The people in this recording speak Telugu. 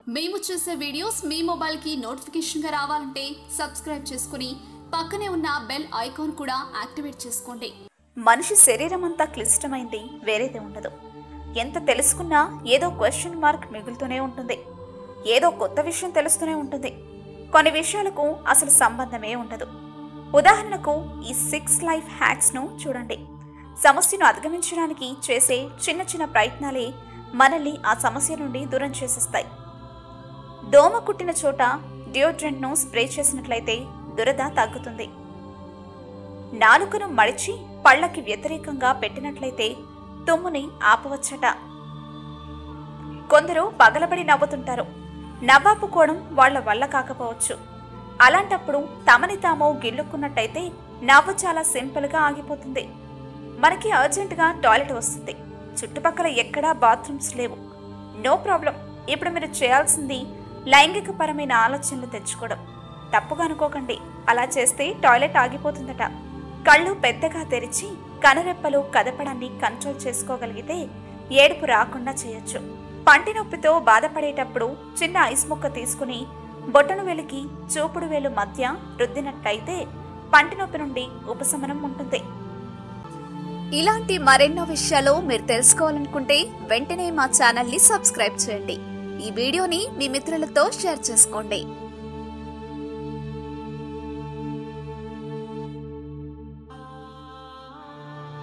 మేము చేసే వీడియోస్ మీ మొబైల్కి నోటిఫికేషన్గా రావాలంటే సబ్స్క్రైబ్ చేసుకుని పక్కనే ఉన్న బెల్ ఐకాన్ కూడా యాక్టివేట్ చేసుకోండి మనిషి శరీరం అంతా క్లిష్టమైంది వేరేదే ఉండదు ఎంత తెలుసుకున్నా ఏదో క్వశ్చన్ మార్క్ మిగులుతూనే ఉంటుంది ఏదో కొత్త విషయం తెలుస్తూనే ఉంటుంది కొన్ని విషయాలకు అసలు సంబంధమే ఉండదు ఉదాహరణకు ఈ సిక్స్ లైఫ్ హ్యాక్స్ను చూడండి సమస్యను అధిగమించడానికి చేసే చిన్న చిన్న ప్రయత్నాలే మనల్ని ఆ సమస్య నుండి దూరం చేసేస్తాయి దోమ కుట్టిన చోట డియోడ్రెంట్ను స్ప్రే చేసినట్లయితే దురద తగ్గుతుంది నాలుకను మడిచి పళ్ళకి వ్యతిరేకంగా పెట్టినట్లయితే తుమ్ముని ఆపవచ్చట కొందరు పగలబడి నవ్వుతుంటారు నవ్వాపుకోవడం వాళ్ళ వల్ల కాకపోవచ్చు అలాంటప్పుడు తమని తాము గిల్లుకున్నట్టయితే నవ్వు చాలా సింపుల్గా ఆగిపోతుంది మనకి అర్జెంటుగా టాయిలెట్ వస్తుంది చుట్టుపక్కల ఎక్కడా బాత్రూమ్స్ లేవు నో ప్రాబ్లం ఇప్పుడు మీరు చేయాల్సింది లైంగికపరమైన ఆలోచనలు తెచ్చుకోవడం తప్పుగా అనుకోకండి అలా చేస్తే టాయిలెట్ ఆగిపోతుందట కళ్ళు పెద్దగా తెరిచి కనురెప్పలు కదపడాన్ని కంట్రోల్ చేసుకోగలిగితే ఏడుపు రాకుండా చేయొచ్చు పంటి నొప్పితో బాధపడేటప్పుడు చిన్న ఐస్ ముక్క తీసుకుని బొట్టను వెలికి చూపుడు వేలు మధ్య రుద్దినట్లయితే పంటి నొప్పి నుండి ఉపశమనం ఉంటుంది ఇలాంటి మరెన్నో విషయాలు మీరు తెలుసుకోవాలనుకుంటే వెంటనే మా ఛానల్ని సబ్స్క్రైబ్ చేయండి ఈ వీడియోని మీ మిత్రులతో షేర్ చేసుకోండి